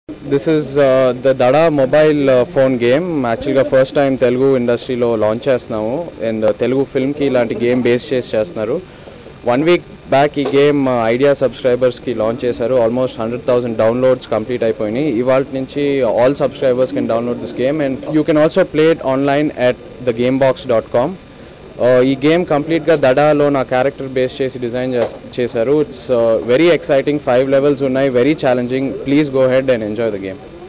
this is the Dada mobile phone game యాక్చువల్గా first time Telugu ఇండస్ట్రీలో launch చేస్తున్నాము అండ్ తెలుగు ఫిల్మ్కి ఇలాంటి గేమ్ బేస్ చేసి చేస్తున్నారు వన్ వీక్ బ్యాక్ ఈ గేమ్ ఐడియా సబ్స్క్రైబర్స్కి లాంచ్ చేశారు almost hundred thousand downloads complete అయిపోయినాయి ఇవాళ నుంచి all subscribers can download this game and you can also play it online at the game box dot com ఈ గేమ్ కంప్లీట్గా దడాలో నా క్యారెక్టర్ బేస్ చేసి డిజైన్ చేశారు it's very exciting five levels ఉన్నాయి very challenging please go ahead and enjoy the game